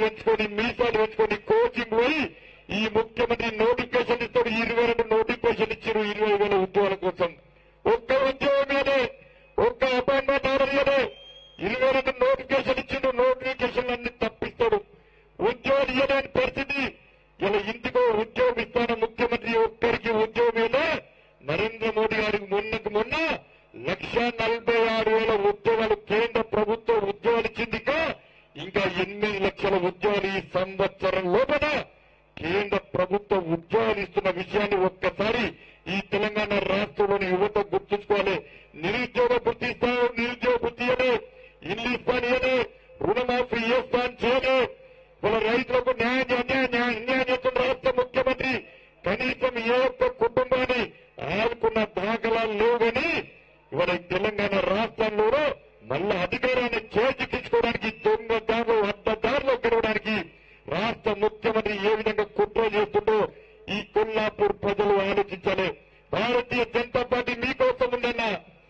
పెంచుకొని మీసాలు పెంచుకొని కోచింగ్ పోయి ఈ ముఖ్యమంత్రి నోటిఫికేషన్ ఇస్తాడు ఇరవై రెండు నోటిఫికేషన్ ఇచ్చారు ఇరవై వేల ఉద్యోగాల కోసం ఒక్క ఉద్యోగం మీదే ఒక్క అపాయింట్మెంట్ ఆర్డర్ మీదే ఇరవై రెండు నోటిఫికేషన్ ఇచ్చిండు నోటిఫికేషన్ అన్ని తప్పిస్తాడు ఉద్యోగాలు ఇవ్వలేని పరిస్థితి ఇలా ఇంటికో ఉద్యోగం ఇస్తాన ముఖ్యమంత్రి ఒక్కరికి ఉద్యోగం ఇవ్వలే నరేంద్ర మోడీ గారికి మొన్నకు మొన్న లక్ష నలభై ఆరు వేల ఉద్యోగాలు కేంద్ర ప్రభుత్వం ఉద్యోగాలు ఇచ్చింది ఇంకా ఇంకా ఎనిమిది లక్షల ఉద్యోగాలు ఈ సంవత్సరం లోపల కేంద్ర ప్రభుత్వం ఉద్యోగాలు ఇస్తున్న విషయాన్ని ఒక్కసారి ఈ తెలంగాణ రాష్ట్రంలోని యువత గుర్తుంచుకోవాలి నిరుద్యోగ వృత్తి ఇస్తాను నిరుద్యోగ వృత్తి ఇవ్వలే ఇల్లు ఇస్తాను ఇవ్వలే రుణమాఫీ చేస్తాను చేయలే వాళ్ళ రైతులకు న్యాయం చే- అన్యాయం న్యాయం అన్యాయం చేస్తున్న రాష్ట్ర ముఖ్యమంత్రి కనీసం ఏ ఒక్క కుటుంబాన్ని ఆదుకున్న దాఖలాలు లేవు కానీ ఇవాళ ఈ తెలంగాణ రాష్ట్రంలో మళ్ళా అధికారాన్ని చేజిక్కించుకోవడానికి దొంగ దారులు అడ్డదారులు గెలవడానికి రాష్ట్ర ముఖ్యమంత్రి ఏ విధంగా కుట్ర చేస్తుందో ఈ కొల్లాపూర్ ప్రజలు ఆలోచించాలి భారతీయ జనతా పార్టీ మీకోసం ఉందన్నా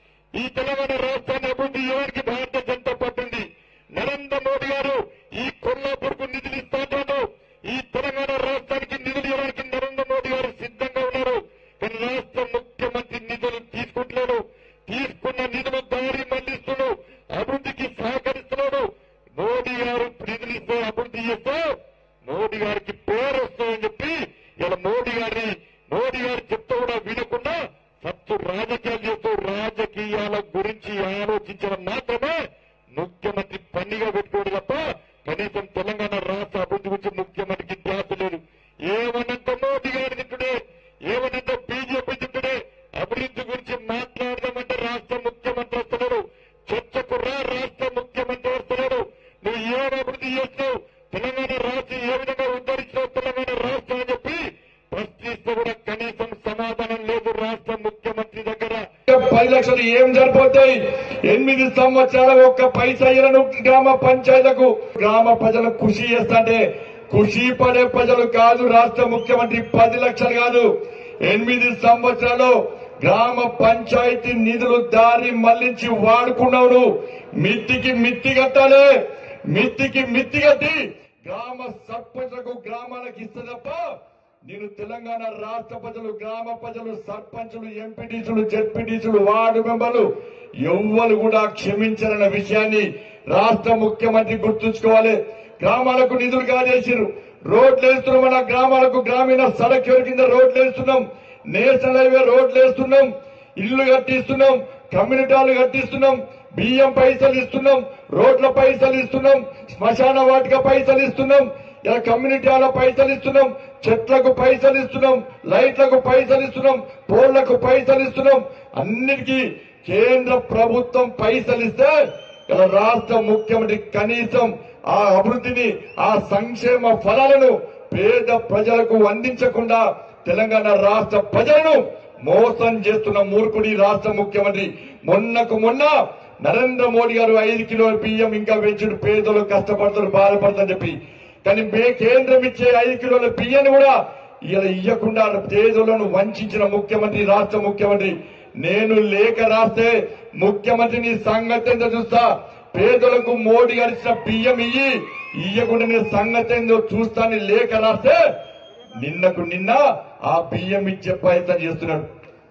ఈ తెలంగాణ రాష్ట్రాన్ని అభివృద్ధి చేయడానికి భారతీయ జనతా పార్టీ ఉంది నరేంద్ర మోడీ గారు ఈ కొల్లాపూర్ కు నిధులు ఇస్తాను ఈ తెలంగాణ రాష్ట్రానికి నిధులు ఇవ్వడానికి నరేంద్ర మోడీ గారు సిద్ధంగా ఉన్నారు కానీ రాష్ట్ర ముఖ్యమంత్రి నిధులు తీసుకుంటున్నాడు తీసుకున్న నిధులు దారి మళ్లిస్తున్నాడు అభివృద్ధికి సహకరిస్తున్నాడు మోడీ గారు నిధులు ఇస్తే అభివృద్ధి చేస్తే మోడీ గారికి పేరు వస్తుందని చెప్పి ఇలా మోడీ గారిని మోడీ గారు చెప్తే కూడా వినకుండా సత్తు రాజకీయాలు చేస్తూ రాజకీయాల గురించి ఆలోచించడం మాత్రమే ముఖ్యమంత్రి పనిగా పెట్టుకోడు తప్ప కనీసం తెలంగాణ రాష్ట్ర అభివృద్ధి గురించి ముఖ్యమంత్రికి ధ్యాస లేదు ఏమన్నంత మోడీ గారి తిట్టుడే ఏమన్నంత బీజేపీ తిట్టుడే అభివృద్ధి గురించి మాట్లాడదామంటే రాష్ట్ర ముఖ్యమంత్రి వస్తున్నాడు చర్చకు రా రాష్ట్ర ముఖ్యమంత్రి వస్తున్నాడు నువ్వు ఏం అభివృద్ధి చేస్తున్నావు తెలంగాణ రాష్ట్రం ఏ విధంగా ఉద్ధరించినావు తెలంగాణ రాష్ట్రం అని చెప్పి ప్రశ్నిస్తే కూడా కనీసం సమాధానం లేదు రాష్ట్ర ముఖ్యమంత్రి దగ్గర పది లక్షలు ఏం సరిపోతాయి ఎనిమిది సంవత్సరాల ఒక్క పైసా ఇరను గ్రామ పంచాయతీలకు గ్రామ ప్రజలకు కృషి చేస్తాంటే కృషి పడే ప్రజలు కాదు రాష్ట్ర ముఖ్యమంత్రి పది లక్షలు కాదు ఎనిమిది సంవత్సరాలు గ్రామ పంచాయతీ నిధులు దారి మళ్లించి వాడుకున్నావు మిత్తికి మిత్తి కట్టాలి మిత్తికి మిత్తి కట్టి గ్రామ సర్పంచ్లకు గ్రామాలకు ఇస్తే తప్ప నేను తెలంగాణ రాష్ట్ర ప్రజలు గ్రామ ప్రజలు సర్పంచులు ఎంపీటీసులు జెడ్పీటీసులు వార్డు మెంబర్లు ఎవ్వరు కూడా క్షమించాలన్న విషయాన్ని రాష్ట్ర ముఖ్యమంత్రి గుర్తుంచుకోవాలి గ్రామాలకు నిధులు కాజేసిరు రోడ్లు వేస్తున్నాం మన గ్రామాలకు గ్రామీణ సడక్ యోజన కింద రోడ్లు వేస్తున్నాం నేషనల్ హైవే రోడ్లు వేస్తున్నాం ఇల్లు కట్టిస్తున్నాం కమ్యూనిటాలు కట్టిస్తున్నాం బియ్యం పైసలు ఇస్తున్నాం రోడ్ల పైసలు ఇస్తున్నాం శ్మశాన వాటిక పైసలు ఇస్తున్నాం ఇలా కమ్యూనిటీల పైసలు ఇస్తున్నాం చెట్లకు పైసలు ఇస్తున్నాం లైట్లకు పైసలు ఇస్తున్నాం పోళ్లకు పైసలు ఇస్తున్నాం అన్నిటికీ కేంద్ర ప్రభుత్వం పైసలు ఇస్తే ఇలా రాష్ట్ర ముఖ్యమంత్రి కనీసం ఆ అభివృద్ధిని ఆ సంక్షేమ ఫలాలను పేద ప్రజలకు అందించకుండా తెలంగాణ రాష్ట్ర ప్రజలను మోసం చేస్తున్న మూర్ఖుడి రాష్ట్ర ముఖ్యమంత్రి మొన్నకు మొన్న నరేంద్ర మోడీ గారు ఐదు కిలోల బియ్యం ఇంకా పెంచుడు పేదలు కష్టపడుతున్నారు బాధపడుతుందని చెప్పి కానీ మే కేంద్రం ఇచ్చే ఐదు కిలోల బియ్యాన్ని కూడా ఇలా ఇయ్యకుండా పేదలను వంచిన ముఖ్యమంత్రి రాష్ట్ర ముఖ్యమంత్రి నేను లేఖ రాస్తే ముఖ్యమంత్రిని సంగతి ఏందో చూస్తా పేదలకు మోడీ గారు ఇచ్చిన బియ్యం ఇయ్యి ఇయ్యకుండా నేను సంగతి ఏందో చూస్తానని లేఖ రాస్తే నిన్నకు నిన్న ఆ బియ్యం ఇచ్చే ప్రయత్నం చేస్తున్నాడు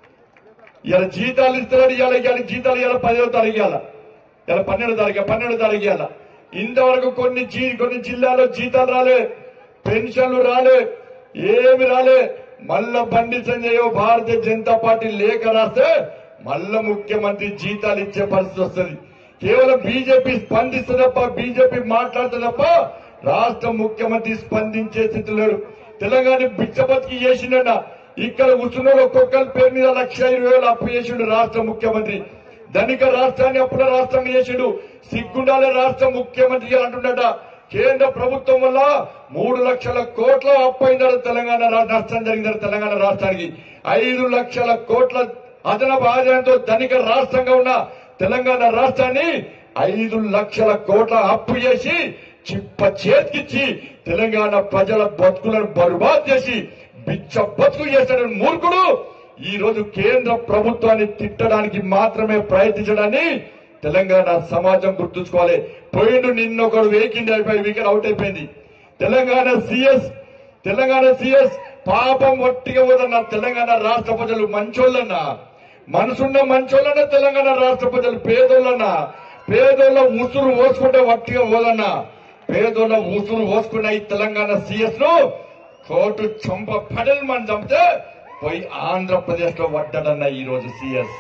ఇలా జీతాలు ఇస్తున్నాడు ఇవాళ ఇవాళ జీతాలు ఇవాళ పదిహేను తారీఖు ఇవాళ ఇలా పన్నెండు తారీఖు పన్నెండు తారీఖు ఇవాళ ఇంతవరకు కొన్ని జీ- కొన్ని జిల్లాలో జీతాలు రాలే పెన్షన్లు రాలే ఏమి రాలే మళ్ళా బండి సంజయ్ భారతీయ జనతా పార్టీ లేఖ రాస్తే మళ్ళా ముఖ్యమంత్రి జీతాలు ఇచ్చే పరిస్థితి వస్తుంది కేవలం బీజేపీ స్పందిస్తే తప్ప బీజేపీ మాట్లాడితే తప్ప రాష్ట్ర ముఖ్యమంత్రి స్పందించే స్థితి లేడు తెలంగాణ బిచ్చబతికి చేసిండ ఇక్కడ కూర్చున్న ఒక్కొక్కరి పేరు మీద లక్ష ఇరవై వేలు అప్పు చేసిండు రాష్ట్ర ముఖ్యమంత్రి ధనిక రాష్ట్రాన్ని అప్పుల రాష్ట్రంగా చేసిండు సిగ్గుండాలే రాష్ట్ర ముఖ్యమంత్రి అంటున్నట కేంద్ర ప్రభుత్వం వల్ల మూడు లక్షల కోట్ల అప్పు అయిందట తెలంగాణ రా- నష్టం జరిగిందట తెలంగాణ రాష్ట్రానికి ఐదు లక్షల కోట్ల అదనపు ఆదాయంతో ధనిక రాష్ట్రంగా ఉన్న తెలంగాణ రాష్ట్రాన్ని ఐదు లక్షల కోట్ల అప్పు చేసి చిప్ప చేతికిచ్చి తెలంగాణ ప్రజల బతుకులను బర్బాద్ చేసి బిచ్చ బతుకు చేసిన మూర్ఖుడు ఈ రోజు కేంద్ర ప్రభుత్వాన్ని తిట్టడానికి మాత్రమే ప్రయత్నించడాన్ని తెలంగాణ సమాజం గుర్తుంచుకోవాలి పోయిండు నిన్నొకడు వేకింది అయిపోయి వికెట్ అవుట్ అయిపోయింది తెలంగాణ సిఎస్ తెలంగాణ సిఎస్ పాపం ఒట్టిగా పోదన్న తెలంగాణ రాష్ట్ర ప్రజలు మంచోళ్ళన్నా మనసున్న మంచోళ్ళన్నా తెలంగాణ రాష్ట్ర ప్రజలు పేదోళ్ళన్నా పేదోళ్ళ ఉసురు పోసుకుంటే వట్టిగా పోదన్నా పేదోళ్ళ ఉసురు పోసుకున్న ఈ తెలంగాణ సిఎస్ ను కోర్టు చంప పడల్ మనం చంపితే పోయి ఆంధ్రప్రదేశ్ లో పడ్డాడన్న ఈ రోజు CS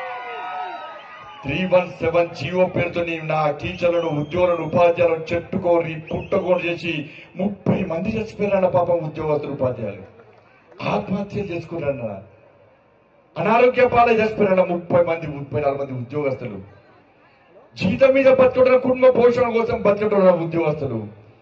three one seven GO పేరుతో నీ- నా టీచర్లను ఉద్యోగులను ఉపాధ్యాయులను చెట్టుకోరి పుట్టకోని చేసి ముప్పై మంది చచ్చిపోయారన్న పాపం ఉద్యోగస్తులు ఉపాధ్యాయులు ఆత్మహత్యలు చేసుకున్నారన్న అనారోగ్య పాలే చచ్చిపోయారన్న ముప్పై మంది ముప్పై నాలుగు మంది ఉద్యోగస్తులు జీతం మీద బతకడం కుటుంబ పోషణ కోసం బతకడం ఉద్యోగస్తులు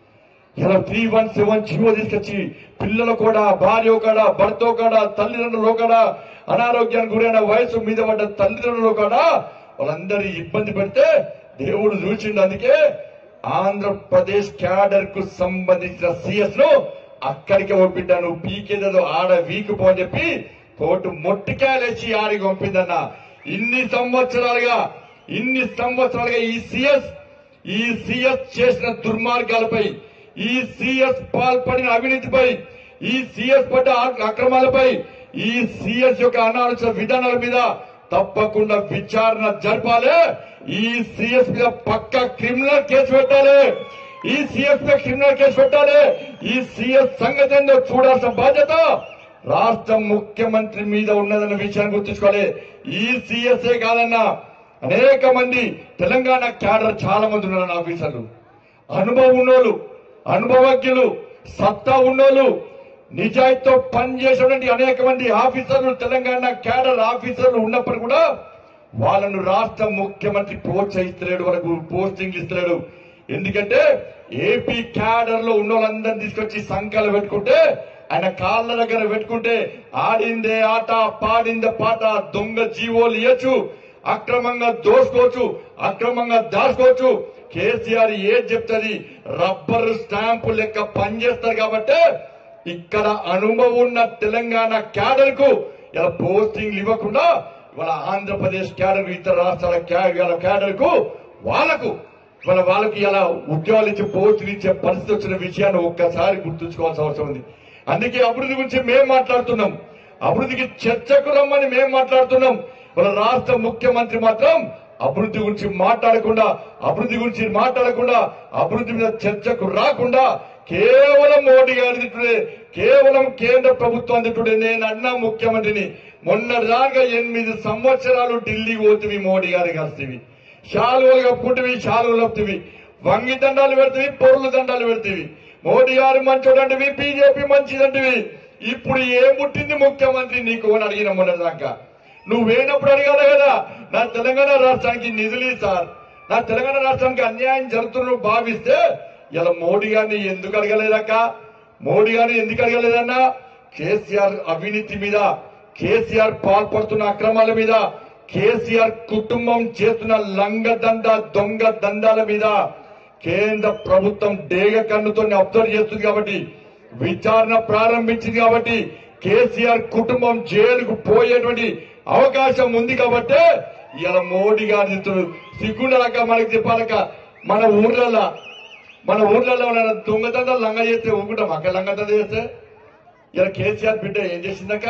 ఇలా త్రీ వన్ సెవెన్ జీవో తీసుకొచ్చి పిల్లలు కూడా భార్య కూడా భర్త కూడా తల్లిదండ్రులు కూడా అనారోగ్యానికి గురైన వయసు మీద పడ్డ తల్లిదండ్రులు కూడా వాళ్ళందరి ఇబ్బంది పెడితే దేవుడు చూసిండు అందుకే ఆంధ్రప్రదేశ్ క్యాడర్ కు సంబంధించిన సిఎస్ ను అక్కడికి పంపిండాను పీకేదో ఆడ వీక్ పో అని చెప్పి కోర్టు మొట్టికాయలేసి ఆడికి పంపిందన్న ఇన్ని సంవత్సరాలుగా ఇన్ని సంవత్సరాలుగా ఈ సిఎస్ ఈ సిఎస్ చేసిన దుర్మార్గాలపై ఈ సిఎస్ పాల్పడిన అవినీతిపై ఈ సిఎస్ పడ్డ అక్- అక్రమాలపై ఈ సిఎస్ యొక్క అనాలోచన విధానాల మీద తప్పకుండా విచారణ జరపాలి ఈ సిఎస్ మీద పక్క క్రిమినల్ కేసు పెట్టాలి ఈ సిఎస్ మీద క్రిమినల్ కేసు పెట్టాలి ఈ సిఎస్ సంగతి ఏందో చూడాల్సిన బాధ్యత రాష్ట్ర ముఖ్యమంత్రి మీద ఉన్నదన్న విషయాన్ని గుర్తుంచుకోవాలి ఈ సిఎస్ఏ కాదన్నా అనేక మంది తెలంగాణ క్యాడర్ చాలా మంది ఉన్నారు ఆఫీసర్లు అనుభవం ఉన్నోళ్ళు అనుభవజ్ఞులు సత్తా ఉన్నోళ్ళు నిజాయితీతో పనిచేసేటువంటి అనేక మంది ఆఫీసర్లు తెలంగాణ క్యాడర్ ఆఫీసర్లు ఉన్నప్పుడు కూడా వాళ్ళను రాష్ట్ర ముఖ్యమంత్రి ప్రోత్సహిస్తలేడు వాళ్ళకు పోస్టింగ్ ఇస్తలేడు ఎందుకంటే ఏపీ క్యాడర్ లో ఉన్న వాళ్ళందరినీ తీసుకొచ్చి సంఖ్యలు పెట్టుకుంటే ఆయన కాళ్ళ దగ్గర పెట్టుకుంటే ఆడిందే ఆట పాడిందే పాట దొంగ జీవోలు ఇయ్యచ్చు అక్రమంగా దోసుకోవచ్చు అక్రమంగా దాచుకోవచ్చు కేసీఆర్ ఏది చెప్తుంది రబ్బర్ స్టాంపు లెక్క పనిచేస్తారు కాబట్టి ఇక్కడ అనుభవం ఉన్న తెలంగాణ క్యాడర్ కు ఇలా పోస్టింగ్లు ఇవ్వకుండా ఇవాళ ఆంధ్రప్రదేశ్ క్యాడర్ ఇతర రాష్ట్రాల క్యాడర్ క్యాడర్ కు వాళ్ళకు ఇవాళ వాళ్ళకి ఇలా ఉద్యోగాలు ఇచ్చి పోస్టులు ఇచ్చే పరిస్థితి వచ్చిన విషయాన్ని ఒక్కసారి గుర్తుంచుకోవాల్సిన అవసరం ఉంది అందుకే అభివృద్ధి గురించి మేము మాట్లాడుతున్నాం అభివృద్ధికి చర్చకు రమ్మని మేము మాట్లాడుతున్నాం మన రాష్ట్ర ముఖ్యమంత్రి మాత్రం అభివృద్ధి గురించి మాట్లాడకుండా అభివృద్ధి గురించి మాట్లాడకుండా అభివృద్ధి మీద చర్చకు రాకుండా కేవలం మోడీ గారి తిట్టుడే కేవలం కేంద్ర ప్రభుత్వం తిట్టుడే నేను అన్నా ముఖ్యమంత్రిని మొన్న దాకా ఎనిమిది సంవత్సరాలు ఢిల్లీ పోతివి మోడీ గారి కలిసివి శాలువలు కప్పుకుంటువి శాలువలు కప్పుతివి వంగి దండాలు పెడతవి పొరులు దండాలు పెడతవి మోడీ గారు మంచోడంటివి బీజేపీ మంచిదంటివి ఇప్పుడు ఏం పుట్టింది ముఖ్యమంత్రి నీకు అని అడిగిన మొన్న దాకా నువ్వేనప్పుడు అడగాలి కదా నా తెలంగాణ రాష్ట్రానికి నిధులు ఇయ్యి సార్ నా తెలంగాణ రాష్ట్రానికి అన్యాయం జరుగుతున్న భావిస్తే ఇలా మోడీ గారిని ఎందుకు అడగలేదక్క మోడీ గారిని ఎందుకు అడగలేదన్నా కేసీఆర్ అవినీతి మీద కేసీఆర్ పాల్పడుతున్న అక్రమాల మీద కేసీఆర్ కుటుంబం చేస్తున్న లంగదండ దొంగ దందాల మీద కేంద్ర ప్రభుత్వం డేగ కన్నుతో అబ్జర్వ్ చేస్తుంది కాబట్టి విచారణ ప్రారంభించింది కాబట్టి కేసీఆర్ కుటుంబం జైలుకు పోయేటువంటి అవకాశం ఉంది కాబట్టి ఇలా మోడీ గారి సిగ్గుండలక మనకి చెప్పాలక మన ఊర్లలో మన ఊర్లలో ఉన్న దొంగతందాలు లంగ చేస్తే ఊరుకుంటాం అక్కడ లంగతంద చేస్తే ఇలా కేసీఆర్ బిడ్డ ఏం చేసిందక్క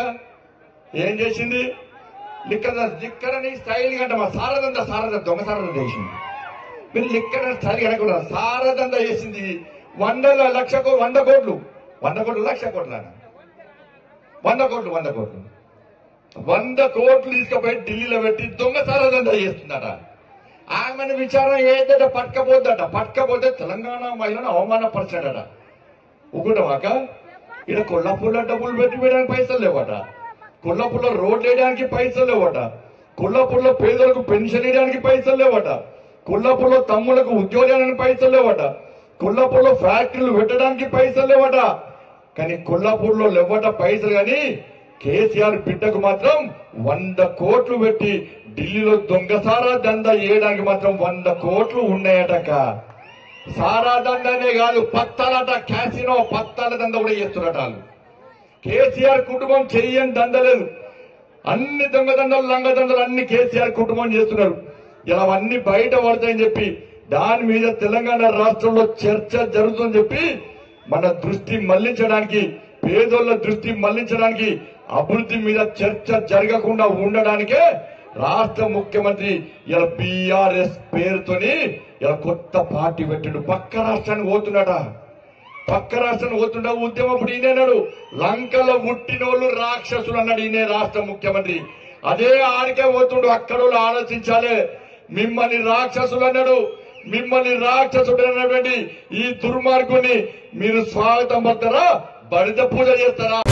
ఏం చేసింది లిక్కర్ లిక్కరని స్టైల్ గంట మా సారదంద సారద దొంగ సారదంద చేసింది మీరు లిక్కర్ స్టైల్ కనుక సారదంద చేసింది వందల లక్ష కో- వంద కోట్లు వంద కోట్లు లక్ష కోట్ల వంద కోట్లు వంద కోట్లు వంద కోట్లు తీసుకుపోయి ఢిల్లీలో పెట్టి దొంగ సారదంద చేస్తుందట ఆమెను విచారణ ఏదట పట్టకపోద్దట పట్టకపోతే తెలంగాణ మహిళను అవమానపరిచాడట ఊకుంటామాక ఇక్కడ కొల్లాపూర్లో డబ్బులు పెట్టి వేయడానికి పైసలు లేవట కొల్లాపూర్లో రోడ్లు వేయడానికి పైసలు లేవట కొల్లాపూర్లో పేదలకు పెన్షన్ వేయడానికి పైసలు లేవట కొల్లాపూర్లో తమ్ములకు ఉద్యోగానికి పైసలు లేవట కొల్లాపూర్లో ఫ్యాక్టరీలు పెట్టడానికి పైసలు లేవట కానీ కొల్లాపూర్లో లేవట పైసలు కానీ కేసీఆర్ బిడ్డకు మాత్రం వంద కోట్లు పెట్టి ఢిల్లీలో దొంగసారా దంద వేయడానికి మాత్రం వంద కోట్లు ఉన్నాయటక సారా దండనే కాదు పత్తాలట క్యాసినో పత్తాల దంద కూడా చేస్తున్నట వాళ్ళు కేసీఆర్ కుటుంబం చెయ్యని దండలేదు అన్ని దొంగదండలు లంగదండలు అన్ని కేసీఆర్ కుటుంబం చేస్తున్నారు ఇలా అవన్నీ బయట పడతాయని చెప్పి దాని మీద తెలంగాణ రాష్ట్రంలో చర్చ జరుగుతుందని చెప్పి మన దృష్టి మళ్లించడానికి పేదోళ్ల దృష్టి మళ్లించడానికి అభివృద్ధి మీద చర్చ జరగకుండా ఉండడానికే రాష్ట్ర ముఖ్యమంత్రి ఇలా బీఆర్ఎస్ పేరుతోని ఇలా కొత్త పార్టీ పెట్టాడు పక్క రాష్ట్రానికి పోతున్నాడా పక్క రాష్ట్రం పోతుండ ఉద్యమప్పుడు ఈయనన్నాడు లంకలో పుట్టినోళ్ళు రాక్షసులు అన్నాడు ఈయన రాష్ట్ర ముఖ్యమంత్రి అదే ఆడికే పోతుండు అక్కడ వాళ్ళు ఆలోచించాలి మిమ్మల్ని రాక్షసులు అన్నాడు మిమ్మల్ని రాక్షసుడు అన్నటువంటి ఈ దుర్మార్గుని మీరు స్వాగతం పడతారా బడిత పూజ చేస్తారా